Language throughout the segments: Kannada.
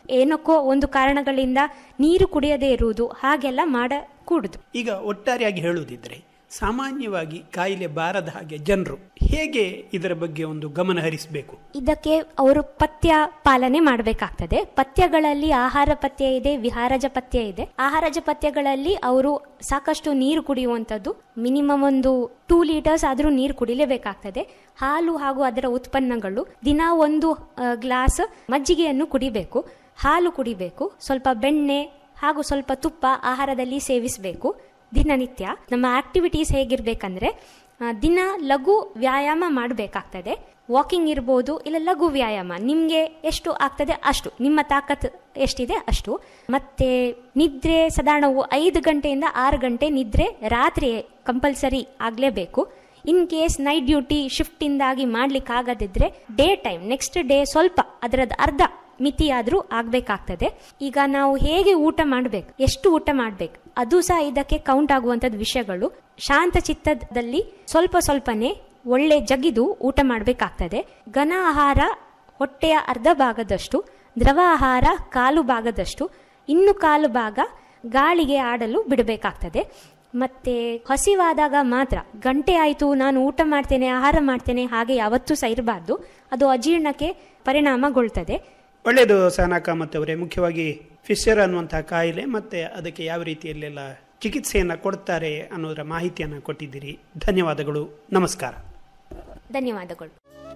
ಏನಕ್ಕೋ ಒಂದು ಕಾರಣಗಳಿಂದ ನೀರು ಕುಡಿಯದೇ ಇರುವುದು ಹಾಗೆಲ್ಲ ಮಾಡಕೂಡುದು ಈಗ ಒಟ್ಟಾರೆಯಾಗಿ ಹೇಳುವುದಿದ್ರೆ ಸಾಮಾನ್ಯವಾಗಿ ಕಾಯಿಲೆ ಬಾರದ ಹಾಗೆ ಜನರು ಹೇಗೆ ಇದರ ಬಗ್ಗೆ ಒಂದು ಗಮನ ಹರಿಸಬೇಕು ಇದಕ್ಕೆ ಅವರು ಪಥ್ಯ ಪಾಲನೆ ಮಾಡಬೇಕಾಗ್ತದೆ ಪಥ್ಯಗಳಲ್ಲಿ ಆಹಾರ ಪಥ್ಯ ಇದೆ ವಿಹಾರಜ ಪಥ್ಯ ಇದೆ ಆಹಾರಜ ಪಥ್ಯಗಳಲ್ಲಿ ಅವರು ಸಾಕಷ್ಟು ನೀರು ಕುಡಿಯುವಂಥದ್ದು ಮಿನಿಮಮ್ ಒಂದು ಟೂ ಲೀಟರ್ಸ್ ಆದರೂ ನೀರು ಕುಡಿಲೇಬೇಕಾಗ್ತದೆ ಹಾಲು ಹಾಗೂ ಅದರ ಉತ್ಪನ್ನಗಳು ದಿನ ಒಂದು ಗ್ಲಾಸ್ ಮಜ್ಜಿಗೆಯನ್ನು ಕುಡಿಬೇಕು ಹಾಲು ಕುಡಿಬೇಕು ಸ್ವಲ್ಪ ಬೆಣ್ಣೆ ಹಾಗೂ ಸ್ವಲ್ಪ ತುಪ್ಪ ಆಹಾರದಲ್ಲಿ ಸೇವಿಸಬೇಕು ದಿನನಿತ್ಯ ನಮ್ಮ ಆಕ್ಟಿವಿಟೀಸ್ ಹೇಗಿರ್ಬೇಕಂದ್ರೆ ಆ, ದಿನ ಲಘು ವ್ಯಾಯಾಮ ಮಾಡಬೇಕಾಗ್ತದೆ ವಾಕಿಂಗ್ ಇರ್ಬೋದು ಇಲ್ಲ ಲಘು ವ್ಯಾಯಾಮ ನಿಮಗೆ ಎಷ್ಟು ಆಗ್ತದೆ ಅಷ್ಟು ನಿಮ್ಮ ತಾಕತ್ ಎಷ್ಟಿದೆ ಅಷ್ಟು ಮತ್ತೆ ನಿದ್ರೆ ಸಾಧಾರಣ ಐದು ಗಂಟೆಯಿಂದ ಆರು ಗಂಟೆ ನಿದ್ರೆ ರಾತ್ರಿ ಕಂಪಲ್ಸರಿ ಆಗಲೇಬೇಕು ಇನ್ ಕೇಸ್ ನೈಟ್ ಡ್ಯೂಟಿ ಶಿಫ್ಟಿಂದಾಗಿ ಮಾಡ್ಲಿಕ್ಕೆ ಆಗದಿದ್ರೆ ಡೇ ಟೈಮ್ ನೆಕ್ಸ್ಟ್ ಡೇ ಸ್ವಲ್ಪ ಅದರದ್ದು ಅರ್ಧ ಮಿತಿಯಾದರೂ ಆಗಬೇಕಾಗ್ತದೆ ಈಗ ನಾವು ಹೇಗೆ ಊಟ ಮಾಡಬೇಕು ಎಷ್ಟು ಊಟ ಮಾಡಬೇಕು ಅದು ಸಹ ಇದಕ್ಕೆ ಕೌಂಟ್ ಆಗುವಂಥದ್ದು ವಿಷಯಗಳು ಶಾಂತ ಚಿತ್ತದಲ್ಲಿ ಸ್ವಲ್ಪ ಸ್ವಲ್ಪನೇ ಒಳ್ಳೆ ಜಗಿದು ಊಟ ಮಾಡಬೇಕಾಗ್ತದೆ ಘನ ಆಹಾರ ಹೊಟ್ಟೆಯ ಅರ್ಧ ಭಾಗದಷ್ಟು ದ್ರವ ಆಹಾರ ಕಾಲು ಭಾಗದಷ್ಟು ಇನ್ನು ಕಾಲು ಭಾಗ ಗಾಳಿಗೆ ಆಡಲು ಬಿಡಬೇಕಾಗ್ತದೆ ಮತ್ತೆ ಹಸಿವಾದಾಗ ಮಾತ್ರ ಗಂಟೆ ಆಯಿತು ನಾನು ಊಟ ಮಾಡ್ತೇನೆ ಆಹಾರ ಮಾಡ್ತೇನೆ ಹಾಗೆ ಯಾವತ್ತೂ ಸಹ ಇರಬಾರ್ದು ಅದು ಅಜೀರ್ಣಕ್ಕೆ ಪರಿಣಾಮಗೊಳ್ತದೆ ಒಳ್ಳೆಯದು ಸಹನಾ ಕಾಮತ್ ಅವರೇ ಮುಖ್ಯವಾಗಿ ಫಿಶರ್ ಅನ್ನುವಂತಹ ಕಾಯಿಲೆ ಮತ್ತೆ ಅದಕ್ಕೆ ಯಾವ ರೀತಿಯಲ್ಲೆಲ್ಲ ಚಿಕಿತ್ಸೆಯನ್ನು ಕೊಡ್ತಾರೆ ಅನ್ನೋದರ ಮಾಹಿತಿಯನ್ನು ಕೊಟ್ಟಿದ್ದೀರಿ ಧನ್ಯವಾದಗಳು ನಮಸ್ಕಾರ ಧನ್ಯವಾದಗಳು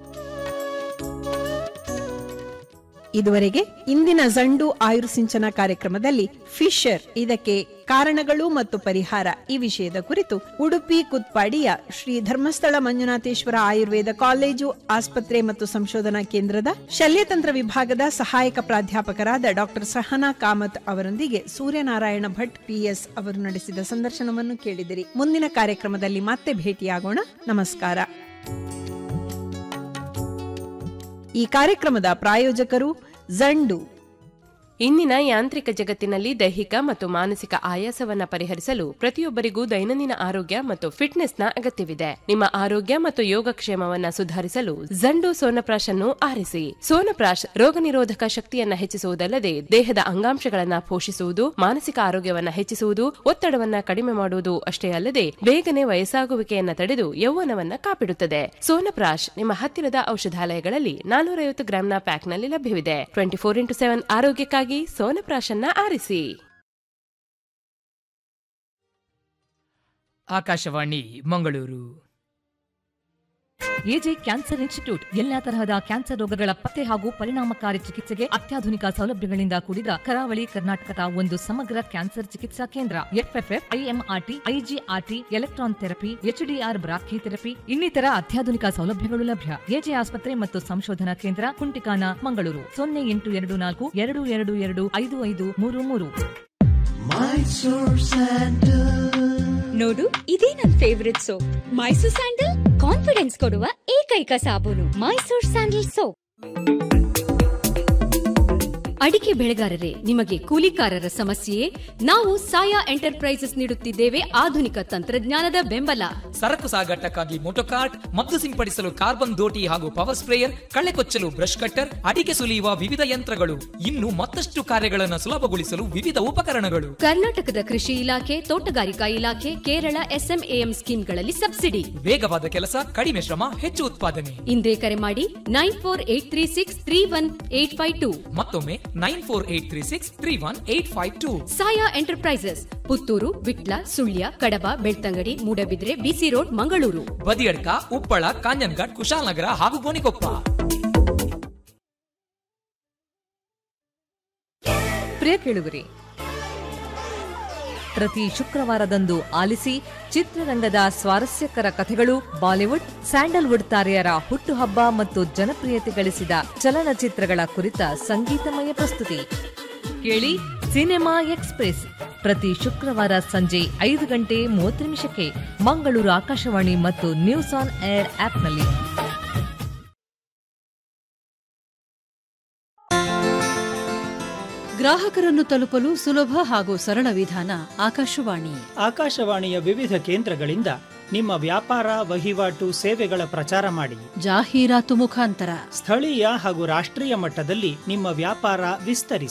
ಇದುವರೆಗೆ ಇಂದಿನ ಜಂಡು ಆಯುರ್ಸಿಂಚನ ಕಾರ್ಯಕ್ರಮದಲ್ಲಿ ಫಿಶರ್ ಇದಕ್ಕೆ ಕಾರಣಗಳು ಮತ್ತು ಪರಿಹಾರ ಈ ವಿಷಯದ ಕುರಿತು ಉಡುಪಿ ಕುತ್ಪಾಡಿಯ ಶ್ರೀ ಧರ್ಮಸ್ಥಳ ಮಂಜುನಾಥೇಶ್ವರ ಆಯುರ್ವೇದ ಕಾಲೇಜು ಆಸ್ಪತ್ರೆ ಮತ್ತು ಸಂಶೋಧನಾ ಕೇಂದ್ರದ ಶಲ್ಯತಂತ್ರ ವಿಭಾಗದ ಸಹಾಯಕ ಪ್ರಾಧ್ಯಾಪಕರಾದ ಡಾಕ್ಟರ್ ಸಹನಾ ಕಾಮತ್ ಅವರೊಂದಿಗೆ ಸೂರ್ಯನಾರಾಯಣ ಭಟ್ ಪಿಎಸ್ ಅವರು ನಡೆಸಿದ ಸಂದರ್ಶನವನ್ನು ಕೇಳಿದಿರಿ ಮುಂದಿನ ಕಾರ್ಯಕ್ರಮದಲ್ಲಿ ಮತ್ತೆ ಭೇಟಿಯಾಗೋಣ ನಮಸ್ಕಾರ ಈ ಕಾರ್ಯಕ್ರಮದ ಪ್ರಾಯೋಜಕರು ಜಂಡು ಇಂದಿನ ಯಾಂತ್ರಿಕ ಜಗತ್ತಿನಲ್ಲಿ ದೈಹಿಕ ಮತ್ತು ಮಾನಸಿಕ ಆಯಾಸವನ್ನ ಪರಿಹರಿಸಲು ಪ್ರತಿಯೊಬ್ಬರಿಗೂ ದೈನಂದಿನ ಆರೋಗ್ಯ ಮತ್ತು ಫಿಟ್ನೆಸ್ನ ಅಗತ್ಯವಿದೆ ನಿಮ್ಮ ಆರೋಗ್ಯ ಮತ್ತು ಯೋಗಕ್ಷೇಮವನ್ನ ಸುಧಾರಿಸಲು ಜಂಡು ಸೋನಪ್ರಾಶ್ ಅನ್ನು ಆರಿಸಿ ಸೋನಪ್ರಾಶ್ ರೋಗ ನಿರೋಧಕ ಶಕ್ತಿಯನ್ನ ಹೆಚ್ಚಿಸುವುದಲ್ಲದೆ ದೇಹದ ಅಂಗಾಂಶಗಳನ್ನ ಪೋಷಿಸುವುದು ಮಾನಸಿಕ ಆರೋಗ್ಯವನ್ನ ಹೆಚ್ಚಿಸುವುದು ಒತ್ತಡವನ್ನ ಕಡಿಮೆ ಮಾಡುವುದು ಅಷ್ಟೇ ಅಲ್ಲದೆ ಬೇಗನೆ ವಯಸ್ಸಾಗುವಿಕೆಯನ್ನ ತಡೆದು ಯೌವನವನ್ನ ಕಾಪಿಡುತ್ತದೆ ಸೋನಪ್ರಾಶ್ ನಿಮ್ಮ ಹತ್ತಿರದ ಔಷಧಾಲಯಗಳಲ್ಲಿ ನಾನೂರೈವತ್ತು ಗ್ರಾಂನ ಪ್ಯಾಕ್ನಲ್ಲಿ ಲಭ್ಯವಿದೆ ಟ್ವೆಂಟಿ ಫೋರ್ ಇಂಟು ಸೆವೆನ್ ಆರೋಗ್ಯಕ್ಕಾಗಿ ಸೋನಪ್ರಾಶನ್ನ ಆರಿಸಿ Akashvani Mangaluru AJ cancer institute ಎಲ್ಲಾ ತರಹದ ಕ್ಯಾನ್ಸರ್ ರೋಗಗಳ ಪತ್ತೆ ಹಾಗೂ ಪರಿಣಾಮಕಾರಿ ಚಿಕಿತ್ಸೆಗೆ ಅತ್ಯಾಧುನಿಕ ಸೌಲಭ್ಯಗಳಿಂದ ಕೂಡಿದ ಕರಾವಳಿ ಕರ್ನಾಟಕದ ಒಂದು ಸಮಗ್ರ ಕ್ಯಾನ್ಸರ್ ಚಿಕಿತ್ಸಾ ಕೇಂದ್ರ FFF IMRT IGRT electron therapy HDR brachytherapy ಇನ್ನಿತರ ಅತ್ಯಾಧುನಿಕ ಸೌಲಭ್ಯಗಳು ಲಭ್ಯ ಎಜೆ ಆಸ್ಪತ್ರೆ ಮತ್ತು ಸಂಶೋಧನಾ ಕೇಂದ್ರ ಕುಂಟಿಕಾನ ಮಂಗಳೂರು ಸೊನ್ನೆ ಎಂಟು ಎರಡು ನಾಲ್ಕು ಎರಡು ಎರಡು ಎರಡು ಐದು ಐದು ಮೂರು ಮೂರು ನೋಡು ಇದೇ ನನ್ favourite soap Mysore sandal confidence ಕೊಡುವ ಏಕೈಕ ಸಾಬೂನು ಮೈಸೂರ್ ಸ್ಯಾಂಡಲ್ ಸೋಪ್ ಅಡಿಕೆ ಬೆಳೆಗಾರರೇ ನಿಮಗೆ ಕೂಲಿಕಾರರ ಸಮಸ್ಯೆಯೇ ನಾವು ಸಾಯಾ ಎಂಟರ್ಪ್ರೈಸಸ್ ನೀಡುತ್ತಿದ್ದೇವೆ ಆಧುನಿಕ ತಂತ್ರಜ್ಞಾನದ ಬೆಂಬಲ ಸರಕು ಸಾಗಾಟಕ್ಕಾಗಿ ಮೋಟೋಕಾರ್ಟ್ ಮದ್ದು ಸಿಂಪಡಿಸಲು ಕಾರ್ಬನ್ ದೋಟಿ ಹಾಗೂ ಪವರ್ ಸ್ಪ್ರೇಯರ್ ಕಳೆ ಕೊಚ್ಚಲು ಬ್ರಷ್ ಕಟ್ಟರ್ ಅಡಿಕೆ ಸುಲಿಯುವ ವಿವಿಧ ಯಂತ್ರಗಳು ಇನ್ನು ಮತ್ತಷ್ಟು ಕಾರ್ಯಗಳನ್ನು ಸುಲಭಗೊಳಿಸಲು ವಿವಿಧ ಉಪಕರಣಗಳು ಕರ್ನಾಟಕದ ಕೃಷಿ ಇಲಾಖೆ ತೋಟಗಾರಿಕಾ ಇಲಾಖೆ ಕೇರಳ ಎಸ್ಎಂಎಎಂ ಸ್ಕೀಮ್ಗಳಲ್ಲಿ ಸಬ್ಸಿಡಿ ವೇಗವಾದ ಕೆಲಸ ಕಡಿಮೆ ಶ್ರಮ ಹೆಚ್ಚು ಉತ್ಪಾದನೆ ಇಂದೇ ಕರೆ ಮಾಡಿ nine four eight three six three one eight five two ಮತ್ತೊಮ್ಮೆ nine four eight three six three one eight five two Saya enterprises Puttur Vitla Sullia Kadaba Belthangady Moodbidri BC road Mangaluru Badiadka Uppala Kanhangad Kushalnagar ಹಾಗೂ ಗೋಣಿಕೊಪ್ಪ ಪ್ರಿಯ ಕೇಳುಗರೆ ಪ್ರತಿ ಶುಕ್ರವಾರದಂದು ಆಲಿಸಿ ಚಿತ್ರರಂಗದ ಸ್ವಾರಸ್ಯಕರ ಕಥೆಗಳು ಬಾಲಿವುಡ್ ಸ್ಯಾಂಡಲ್ವುಡ್ ತಾರೆಯರ ಹುಟ್ಟುಹಬ್ಬ ಮತ್ತು ಜನಪ್ರಿಯತೆ ಗಳಿಸಿದ ಚಲನಚಿತ್ರಗಳ ಕುರಿತ ಸಂಗೀತಮಯ ಪ್ರಸ್ತುತಿ ಕೇಳಿ ಸಿನಿಮಾ ಎಕ್ಸ್ಪ್ರೆಸ್ ಪ್ರತಿ ಶುಕ್ರವಾರ ಸಂಜೆ ಐದು ಗಂಟೆ ಮೂವತ್ತು ನಿಮಿಷಕ್ಕೆ ಮಂಗಳೂರು ಆಕಾಶವಾಣಿ ಮತ್ತು ನ್ಯೂಸ್ ಆನ್ ಏರ್ ಆಪ್ನಲ್ಲಿ ಗ್ರಾಹಕರನ್ನು ತಲುಪಲು ಸುಲಭ ಹಾಗೂ ಸರಳ ವಿಧಾನ ಆಕಾಶವಾಣಿ ಆಕಾಶವಾಣಿಯ ವಿವಿಧ ಕೇಂದ್ರಗಳಿಂದ ನಿಮ್ಮ ವ್ಯಾಪಾರ ವಹಿವಾಟು ಸೇವೆಗಳ ಪ್ರಚಾರ ಮಾಡಿ ಜಾಹೀರಾತು ಮುಖಾಂತರ ಸ್ಥಳೀಯ ಹಾಗೂ ರಾಷ್ಟ್ರೀಯ ಮಟ್ಟದಲ್ಲಿ ನಿಮ್ಮ ವ್ಯಾಪಾರ ವಿಸ್ತರಿಸಿ